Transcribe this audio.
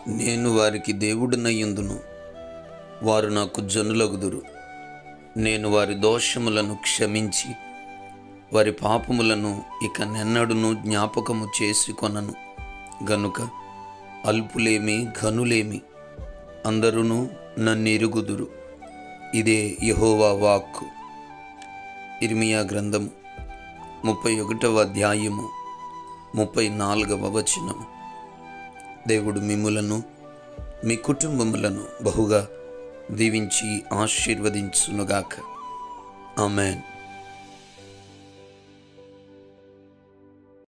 నేను వారికి దేవుడినయ్యుందును వారు నాకు జనులగుదురు నేను వారి దోషములను క్షమించి వారి పాపములను ఇక నెన్నడును జ్ఞాపకము చేసి కొనను గనుక అల్పులేమి ఘనులేమి అందరూ నన్ను ఎరుగుదురు ఇదే యహోవా వాక్కు ఇర్మియా గ్రంథము ముప్పై ఒకటవ అధ్యాయము ముప్పై నాలుగవ వచనము దేవుడు మిమ్ములను మీ కుటుంబములను బహుగా దీవించి ఆశీర్వదించునుగాక ఆమెన్